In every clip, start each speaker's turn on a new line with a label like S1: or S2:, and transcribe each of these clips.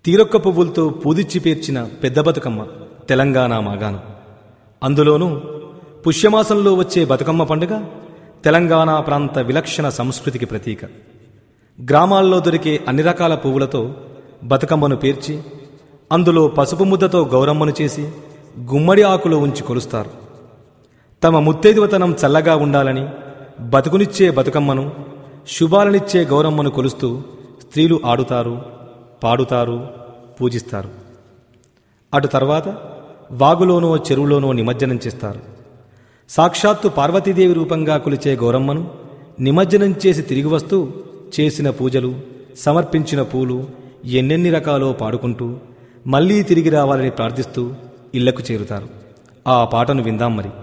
S1: తీరొక్క పువ్వులతో పూదిచ్చి పేర్చిన పెద్ద బతుకమ్మ తెలంగాణ మాగాణం అందులోనూ పుష్యమాసంలో వచ్చే బతుకమ్మ పండుగ తెలంగాణ ప్రాంత విలక్షణ సంస్కృతికి ప్రతీక గ్రామాల్లో దొరికే అన్ని రకాల పువ్వులతో బతుకమ్మను పేర్చి అందులో పసుపు ముద్దతో గౌరమ్మను చేసి గుమ్మడి ఆకులో ఉంచి కొలుస్తారు తమ ముత్తైదువతనం చల్లగా ఉండాలని బతుకునిచ్చే బతుకమ్మను శుభాలనిచ్చే గౌరమ్మను కొలుస్తూ స్త్రీలు ఆడుతారు పాడుతారు పూజిస్తారు అటు తర్వాత వాగులోనో చెరువులోనో నిమజ్జనం చేస్తారు సాక్షాత్తు పార్వతీదేవి రూపంగా కొలిచే గౌరమ్మను నిమజ్జనం చేసి తిరిగి వస్తూ చేసిన పూజలు సమర్పించిన పూలు ఎన్నెన్ని రకాలో పాడుకుంటూ మళ్ళీ తిరిగి రావాలని ప్రార్థిస్తూ ఇళ్లకు చేరుతారు ఆ పాటను విందాం మరి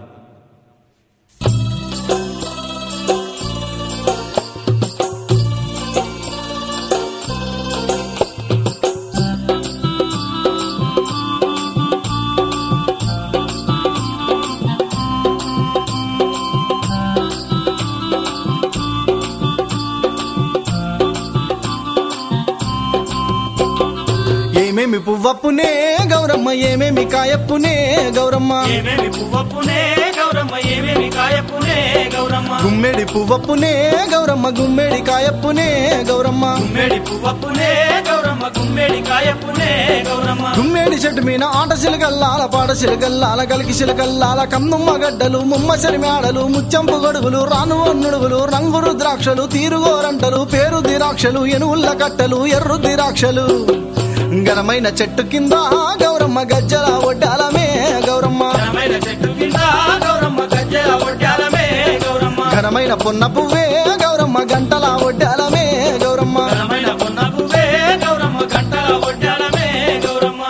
S2: ఏమేమి పువ్వప్పునే గౌరమ్మ ఏమేమి కాయప్పునే గౌరమ్మ
S3: ఏమేమి పువ్వప్పునే గౌరమ్మ ఏమేమి కాయప్పునే గౌరమ్మ
S2: గుమ్మెడి పువ్వప్పునే గౌరమ్మ గుమ్మెడి కాయప్పునే గౌరమ్మ
S3: గుమ్మేడి పువ్వప్పునే గౌరమ్మ గుమ్మేడి కాయప్పునే గౌరమ్మ
S2: గుమ్మేడి చెట్టు మీద ఆట సిలకల్లాల పాట సిలకల్లాల కలికి సిలకల్లాల కన్నుమ్మ గడ్డలు ముమ్మ మేడలు ముచ్చంపు గొడుగులు రాను నుడుగులు రంగురు ద్రాక్షలు తీరుగోరంటలు పేరు ద్రాక్షలు ఎనువుల్ల కట్టలు ఎర్రు ద్రాక్షలు ఘనమైన చెట్టు కింద గౌరమ్మ గజ్జల ఒడ్డాలమే గౌరమ్మ
S3: ఘనమైన చెట్టు కింద గౌరమ్మ గజ్జల ఒడ్డాలమే గౌరమ్మ
S2: ఘనమైన పొన్న పువ్వే గౌరమ్మ గంటల ఒడ్డాలమే గౌరమ్మ
S3: ఘనమైన పొన్న పువ్వే గౌరమ్మ గంటల ఒడ్డాలమే గౌరమ్మ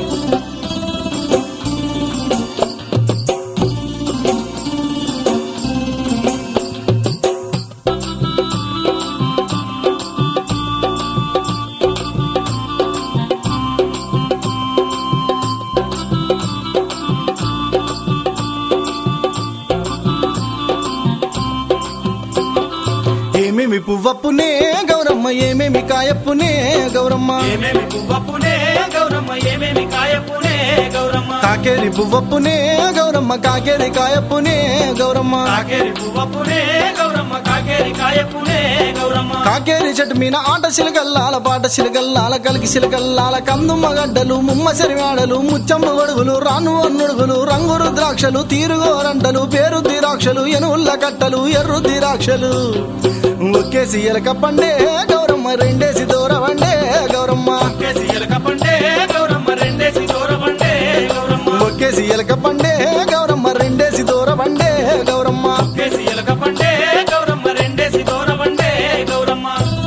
S2: ఏమేమి పువ్వప్పునే గౌరమ్మ ఏమేమి కాయప్పునే గౌరమ్మ
S3: ఏమేమి పువ్వప్పునే గౌరమ్మ ఏమేమి కాయప్పునే గౌరమ్మ
S2: కాకేరి పువ్వప్పునే గౌరమ్మ కాకేరి కాయప్పునే గౌరమ్మ
S3: కాకేరి పువ్వప్పునే గౌరమ్మ కాకేరి కాయప్పునే గౌరమ్మ
S2: కాకేరి చెట్టు మీద ఆట సిలకల్లాల పాట సిలకల్లాల కలికి సిలకల్లాల కందుమ్మ గడ్డలు ముమ్మ చెరిమాడలు ముచ్చమ్మ గొడుగులు రాను అన్నుడుగులు రంగురు ద్రాక్షలు తీరుగోరంటలు పేరు ద్రాక్షలు ఎనువుల్ల కట్టలు ఎర్రు ద్రాక్షలు ఒక్కేసి ఎలక పండే గౌరమ్మ రెండేసి దూరవండే గౌరమ్మ
S3: కేసి ఎలక పండే గౌరమ్మ రెండేసి దూరబండే గౌరమ్మ
S2: ఒక్కేసి ఎలక పండే గౌరమ్మ రెండేసి దూరవండే గౌరమ్మ
S3: కేసి ఎలక పండే గౌరమ్మ రెండేసి దూరబండే గౌరమ్మ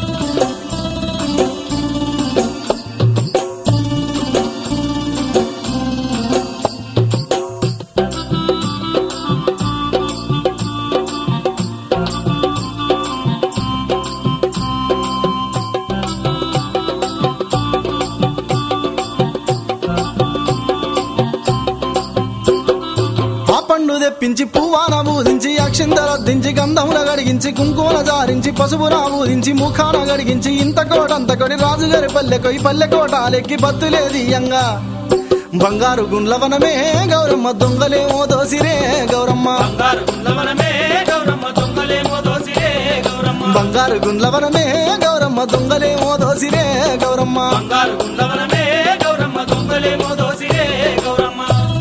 S2: ఆ పండు తెప్పించి పువ్వాన బూదించి అక్షింతల దించి గంధముల గడిగించి కుంకుమల జారించి పసుపున బూదించి ముఖాన గడిగించి ఇంత కోటంత కొడి రాజుగారి పల్లెకొయి పల్లె కోటాలెక్కి బత్తులేదియంగా బంగారు గుండ్లవనమే గౌరమ్మ దొంగలేమో దోసిరే గౌరమ్మ
S3: బంగారు గుండవనమే గౌరమ్మ దొంగలేమో దోసిరే గౌరమ్మ
S2: బంగారు గుండ్లవనమే గౌరమ్మ దొంగలేమో దోసిరే గౌరమ్మ
S3: బంగారు గుండవనమే గౌరమ్మ దొంగలేమో దోసిరే గౌరమ్మ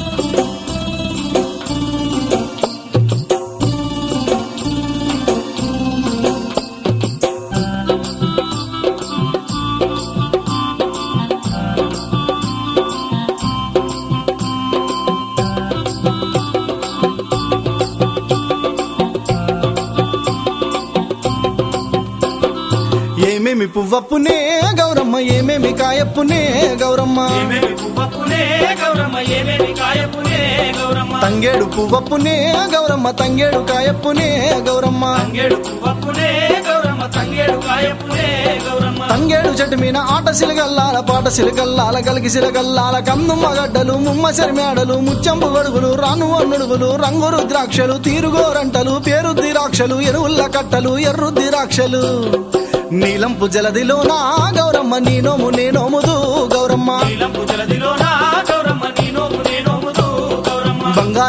S2: ఏమేమి పువ్వప్పునే గౌరమ్మ ఏమేమి కాయప్పునే గౌరమ్మ
S3: ఏమేమి పువ్వప్పునే గౌరమ్మ ఏమేమి కాయప్పునే గౌరమ్మ
S2: తంగేడు పువ్వప్పునే గౌరమ్మ తంగేడు కాయప్పునే గౌరమ్మ
S3: తంగేడు పువ్వప్పునే గౌరమ్మ తంగేడు కాయప్పునే గౌరమ్మ
S2: తంగేడు చెట్టు మీద ఆట సిలగల్లాల పాట సిలగల్లాల కలికి సిలగల్లాల కందుమ్మ గడ్డలు ముమ్మ మేడలు ముచ్చంపు గడుగులు రాను అన్నుడుగులు రంగురు ద్రాక్షలు తీరుగోరంటలు పేరు ద్రాక్షలు ఎరువుల్ల కట్టలు ఎర్రు ద్రాక్షలు నీలంపు జలదిలోనా గౌరమ్మ నీ నోము నే నోముదు గౌరమ్మ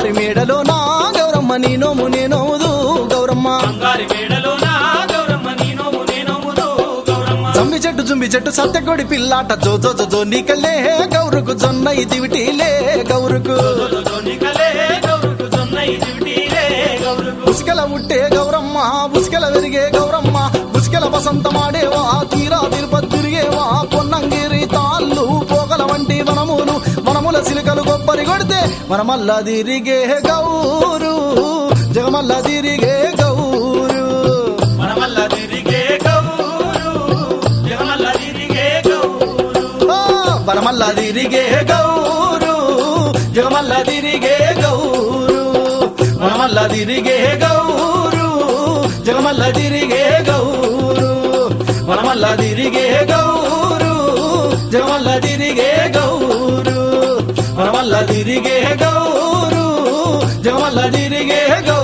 S2: బంగారు మేడలో నా గౌరమ్మ నీ నోము నేనోముదు గౌరమ్మ
S3: బంగారి మేడలో నా గౌరమ్మ నీ నోము నే నోముదు గౌరమ్మ
S2: జమ్మి చెట్టు జుంబి చెట్టు సత్యకొడి పిల్లాట జో జో జో జో నీకలే గౌరుకు జొన్న ఇదివిటీలే గౌరుకు
S3: నికలే గౌరుకు జొన్న ఇదివిటీలే గౌరుకు
S2: ఉసికల ఉట్టే గౌరమ్మ ఉసికల వెరిగే గౌరమ్మ ఉసికల వసంతమాడేవా తీరా తిరుపతి తిరిగేవా పొన్నంగిరి తాళ్ళు పోగల వంటి వనములు వనముల సిలికలు కొబ్బరి కొడితే మనమల్ల తిరిగే గౌరు జగమల్ల తిరిగే గౌరు
S3: మనమల్ల తిరిగే గౌరు జగమల్ల తిరిగే గౌరు
S2: ఆ, వనమల్ల తిరిగే గౌరు జగమల్ల తిరిగే గౌరు వనమల్ల తిరిగే గౌరు జగమల్ల తిరిగే గౌరు వనమల్ల తిరిగే గౌరు జగమల్ల తిరిగే గౌరు వనమల్ల తిరిగే గౌరు జగమల్ల తిరిగే గౌరు